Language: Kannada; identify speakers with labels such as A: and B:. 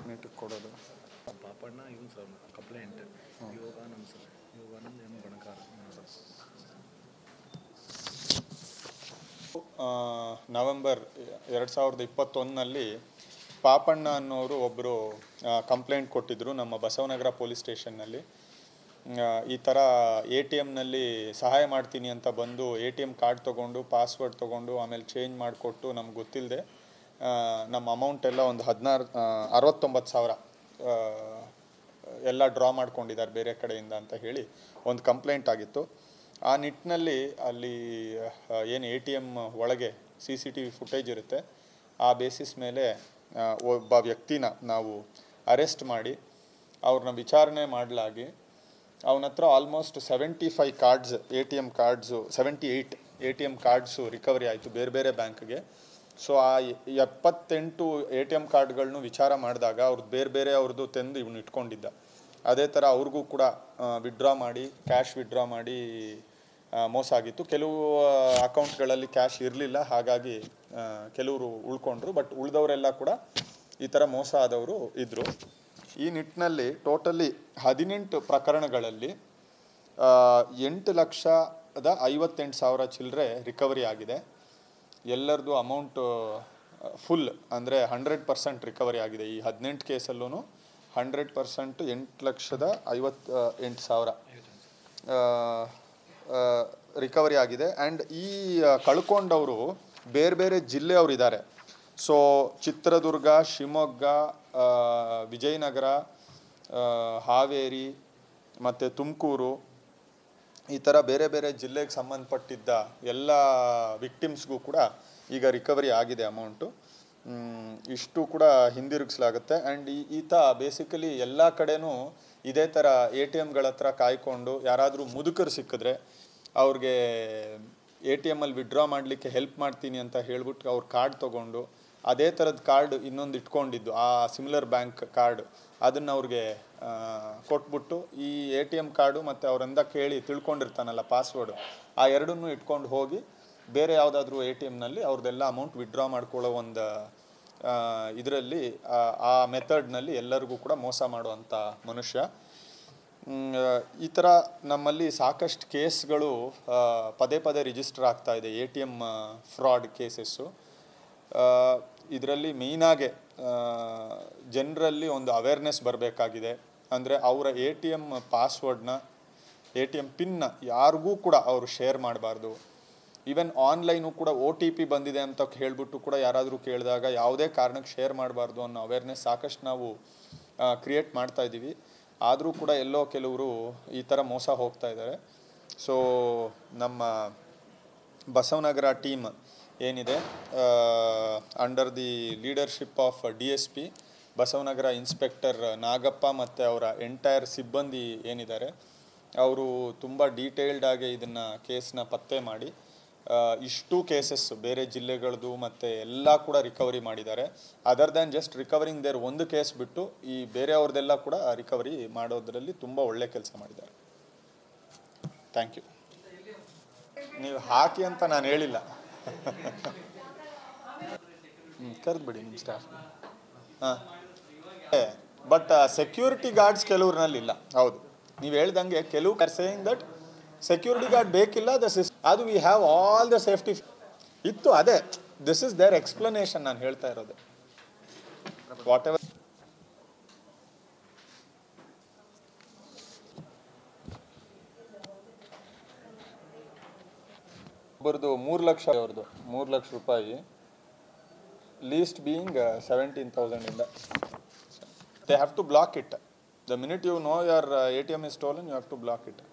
A: ನೀಟಿಗೆ ಕೊಡೋದು
B: ಪಾಪಣ್ಣ ಇವನು ಸರ್ ಕಂಪ್ಲೇಂಟ್ ಯೋಗ ನಮ್ಮ sir Yoganand M Banakar sir
A: ಆ, ನವೆಂಬರ್ ಎರಡು ಸಾವಿರದ ಇಪ್ಪತ್ತೊಂದರಲ್ಲಿ ಪಾಪಣ್ಣ ಅನ್ನೋರು ಒಬ್ಬರು ಕಂಪ್ಲೇಂಟ್ ಕೊಟ್ಟಿದ್ದರು ನಮ್ಮ ಬಸವನಗರ ಪೊಲೀಸ್ ಸ್ಟೇಷನ್ನಲ್ಲಿ ಆ, ಈ ಥರ ಎ ಟಿ ಎಮ್ನಲ್ಲಿ ಸಹಾಯ ಮಾಡ್ತೀನಿ ಅಂತ ಬಂದು ಎ ಟಿ ಎಮ್ ಕಾರ್ಡ್ ತೊಗೊಂಡು ಪಾಸ್ವರ್ಡ್ ತೊಗೊಂಡು ಆಮೇಲೆ ಚೇಂಜ್ ಮಾಡಿಕೊಟ್ಟು ನಮ್ಗೆ ಗೊತ್ತಿಲ್ಲದೆ ನಮ್ಮ ಅಮೌಂಟ್ ಎಲ್ಲ ಒಂದು ಹದಿನಾರು ಅರವತ್ತೊಂಬತ್ತು ಸಾವಿರ ಆ, ಎಲ್ಲ ಡ್ರಾ ಮಾಡ್ಕೊಂಡಿದ್ದಾರೆ ಬೇರೆ ಕಡೆಯಿಂದ ಅಂತ ಹೇಳಿ ಒಂದು ಕಂಪ್ಲೇಂಟ್ ಆಗಿತ್ತು ಆ ನಿಟ್ಟಿನಲ್ಲಿ ಅಲ್ಲಿ ಏನು ಎ ಟಿ ಎಮ್ ಒಳಗೆ C C T V footage ಇರುತ್ತೆ ಆ ಬೇಸಿಸ್ ಮೇಲೆ ಆ, ಒಬ್ಬ ವ್ಯಕ್ತಿನ ನಾವು ಅರೆಸ್ಟ್ ಮಾಡಿ ಅವ್ರನ್ನ ವಿಚಾರಣೆ ಮಾಡಲಾಗಿ ಅವನ ಹತ್ರ almost seventy five cards A T M cards seventy eight A T M cards recovery ಆಯಿತು ಬೇರೆ ಬೇರೆ ಬ್ಯಾಂಕ್ಗೆ ಸೊ ಆ ಎ- ಎಪ್ಪತ್ತೆಂಟು ಎ ಟಿ ಎಮ್ ಕಾರ್ಡ್ಗಳನ್ನು ವಿಚಾರ ಮಾಡಿದಾಗ ಅವ್ರದ್ದು ಬೇರೆ ಬೇರೆ ಅವ್ರದ್ದು ತಂದು ಇವನು ಇಟ್ಕೊಂಡಿದ್ದ ಅದೇ ಥರ ಅವ್ರಿಗೂ ಕೂಡ ವಿಡ್ರಾ ಮಾಡಿ ಕ್ಯಾಶ್ ವಿಡ್ರಾ ಮಾಡಿ ಆ, ಮೋಸ ಆಗಿತ್ತು ಕೆಲವು ಅಕೌಂಟ್ಗಳಲ್ಲಿ ಕ್ಯಾಶ್ ಇರಲಿಲ್ಲ ಹಾಗಾಗಿ ಆ, ಕೆಲವರು ಉಳ್ಕೊಂಡ್ರು ಬಟ್ ಉಳಿದವರೆಲ್ಲ ಕೂಡ ಈ ಥರ ಮೋಸ ಆದವರು ಇದ್ದರು ಈ ನಿಟ್ಟಿನಲ್ಲಿ ಟೋಟಲಿ ಹದಿನೆಂಟು ಪ್ರಕರಣಗಳಲ್ಲಿ ಆ, ಎಂಟು ಲಕ್ಷದ ಐವತ್ತೆಂಟು ಸಾವಿರ ಚಿಲ್ಲರೆ ರಿಕವರಿ ಆಗಿದೆ ಎಲ್ಲರದು ಅಮೌಂಟು ಫುಲ್ ಅಂದರೆ ಹಂಡ್ರೆಡ್ ಪರ್ಸೆಂಟ್ ರಿಕವರಿ ಆಗಿದೆ ಈ ಹದಿನೆಂಟು ಕೇಸಲ್ಲೂ ಹಂಡ್ರೆಡ್ ಪರ್ಸೆಂಟ್ ಎಂಟು ಲಕ್ಷದ ಐವತ್ತು ಎಂಟು ಸಾವಿರ ರಿಕವರಿ ಆಗಿದೆ ಆ್ಯಂಡ್ ಈ ಆ, ಕಳ್ಕೊಂಡವರು ಬೇರೆ ಬೇರೆ ಜಿಲ್ಲೆಯವರು ಇದ್ದಾರೆ ಸೊ ಚಿತ್ರದುರ್ಗ ಶಿವಮೊಗ್ಗ ಆ, ವಿಜಯನಗರ ಆ, ಹಾವೇರಿ ಮತ್ತು ತುಮಕೂರು ಈ ಥರ ಬೇರೆ ಬೇರೆ ಜಿಲ್ಲೆಗೆ ಸಂಬಂಧಪಟ್ಟಿದ್ದ ಎಲ್ಲ ವಿಕ್ಟಿಮ್ಸ್ಗೂ ಕೂಡ ಈಗ ರಿಕವರಿ ಆಗಿದೆ ಅಮೌಂಟು ಇಷ್ಟು ಕೂಡ ಹಿಂದಿರುಗಿಸಲಾಗುತ್ತೆ ಆ್ಯಂಡ್ ಈ ಈತ ಬೇಸಿಕಲಿ ಎಲ್ಲ ಕಡೆನೂ ಇದೇ ಥರ ಎ ಟಿ ಎಮ್ಗಳ ಹತ್ರ ಕಾಯ್ಕೊಂಡು ಯಾರಾದರೂ ಮುದುಕರು ಸಿಕ್ಕಿದ್ರೆ ಅವ್ರಿಗೆ ಎ ಟಿ ಎಮ್ಮಲ್ಲಿ ವಿಡ್ರಾ ಮಾಡಲಿಕ್ಕೆ ಹೆಲ್ಪ್ ಮಾಡ್ತೀನಿ ಅಂತ ಹೇಳ್ಬಿಟ್ಟು ಅವ್ರ ಕಾರ್ಡ್ ತೊಗೊಂಡು ಅದೇ ಥರದ ಕಾರ್ಡ್ ಇನ್ನೊಂದು ಇಟ್ಕೊಂಡಿದ್ದು ಆ ಸಿಮಿಲರ್ ಬ್ಯಾಂಕ್ ಕಾರ್ಡ್ ಅದನ್ನು ಅವ್ರಿಗೆ ಆ, ಕೊಟ್ಬಿಟ್ಟು ಈ ಎ ಟಿ ಎಮ್ ಕಾರ್ಡು ಮತ್ತು ಅವರಿಂದ ಕೇಳಿ ತಿಳ್ಕೊಂಡಿರ್ತಾನಲ್ಲ ಪಾಸ್ವರ್ಡು ಆ ಎರಡನ್ನೂ ಇಟ್ಕೊಂಡು ಹೋಗಿ ಬೇರೆ ಯಾವುದಾದ್ರೂ ಎ ಟಿ ಎಮ್ನಲ್ಲಿ ಅವ್ರದ್ದೆಲ್ಲ ಅಮೌಂಟ್ ವಿಡ್ರಾ ಮಾಡ್ಕೊಳ್ಳೋ ಒಂದು ಇದರಲ್ಲಿ ಆ ಮೆಥಡ್ನಲ್ಲಿ ಎಲ್ಲರಿಗೂ ಕೂಡ ಮೋಸ ಮಾಡುವಂಥ ಮನುಷ್ಯ ಮ್, ಆ, ಈ ಥರ ನಮ್ಮಲ್ಲಿ ಸಾಕಷ್ಟು ಕೇಸ್ಗಳು ಆ, ಪದೇ ಪದೇ ರಿಜಿಸ್ಟರ್ ಆಗ್ತಾ ಇದೆ A T M fraud cases ಇದರಲ್ಲಿ ಮೇಯ್ನಾಗೆ ಜನರಲ್ಲಿ ಒಂದು ಅವೇರ್ನೆಸ್ ಬರಬೇಕಾಗಿದೆ ಅಂದರೆ ಅವರ ಎ ಟಿ ಎಮ್ ಪಾಸ್ವರ್ಡ್ನ ಎ ಟಿ ಎಮ್ ಪಿನ್ನ ಯಾರಿಗೂ ಕೂಡ ಅವರು ಶೇರ್ ಮಾಡಬಾರ್ದು ಈವನ್ ಆನ್ಲೈನು ಕೂಡ ಒ ಟಿ ಪಿ ಬಂದಿದೆ ಅಂತ ಹೇಳ್ಬಿಟ್ಟು ಕೂಡ ಯಾರಾದರೂ ಕೇಳಿದಾಗ ಯಾವುದೇ ಕಾರಣಕ್ಕೆ ಶೇರ್ ಮಾಡಬಾರ್ದು ಅನ್ನೋ ಅವೇರ್ನೆಸ್ ಸಾಕಷ್ಟು ನಾವು ಕ್ರಿಯೇಟ್ ಮಾಡ್ತಾ ಇದ್ದೀವಿ ಆದರೂ ಕೂಡ ಎಲ್ಲೋ ಕೆಲವರು ಈ ಥರ ಮೋಸ ಹೋಗ್ತಾ ಇದ್ದಾರೆ ಸೊ ನಮ್ಮ ಬಸವನಗರ ಟೀಮ್ ಏನಿದೆ under the leadership of D S P Basavanagar inspector Nagappa ಮತ್ತು ಅವರ ಎಂಟೈರ್ ಸಿಬ್ಬಂದಿ ಏನಿದ್ದಾರೆ ಅವರು ತುಂಬ ಡೀಟೇಲ್ಡ್ ಆಗಿ ಇದನ್ನು ಕೇಸ್ನ ಪತ್ತೆ ಮಾಡಿ ಆ, ಇಷ್ಟು ಕೇಸಸ್ ಬೇರೆ ಜಿಲ್ಲೆಗಳದ್ದು ಮತ್ತು ಎಲ್ಲ ಕೂಡ ರಿಕವರಿ ಮಾಡಿದ್ದಾರೆ other than just recovering there ಒಂದು ಕೇಸ್ ಬಿಟ್ಟು ಈ ಬೇರೆಯವ್ರದ್ದೆಲ್ಲ ಕೂಡ ರಿಕವರಿ ಮಾಡೋದ್ರಲ್ಲಿ ತುಂಬ ಒಳ್ಳೆ ಕೆಲಸ ಮಾಡಿದ್ದಾರೆ ಥ್ಯಾಂಕ್ ಯು ನೀವು ಹಾಕಿ ಅಂತ ನಾನು ಹೇಳಿಲ್ಲ ಕರೆದ್ಬಿಡಿ ನಿಮ್ಮ ಸ್ಟಾಫ್ ಹಾಂ ಬಟ್ ಸೆಕ್ಯೂರಿಟಿ ಗಾರ್ಡ್ಸ್ ಕೆಲವ್ರಲ್ಲಿ ಇಲ್ಲ ಹೌದು ನೀವು ಹೇಳ್ದಂಗೆ ಕೆಲವು are saying that security guard ಬೇಕಿಲ್ಲ ದ ಸಿಸ್ ಅದು we have all the safety ಇತ್ತು ಅದೇ ದಿಸ್ ಇಸ್ ದೇರ್ ಎಕ್ಸ್ಪ್ಲನೇಷನ್ ನಾನು ಹೇಳ್ತಾ ಇರೋದು ವಾಟ್ ಎವರ್ ಒಬ್ಬರದು ಮೂರು ಲಕ್ಷ ಅವ್ರದ್ದು ಮೂರು ಲಕ್ಷ ರೂಪಾಯಿ ಲೀಸ್ಟ್ ಬೀಯಿಂಗ್ ಸೆವೆಂಟೀನ್ ತೌಸಂಡಿಂದ they have to block it the minute you know your A T M is stolen you have to block it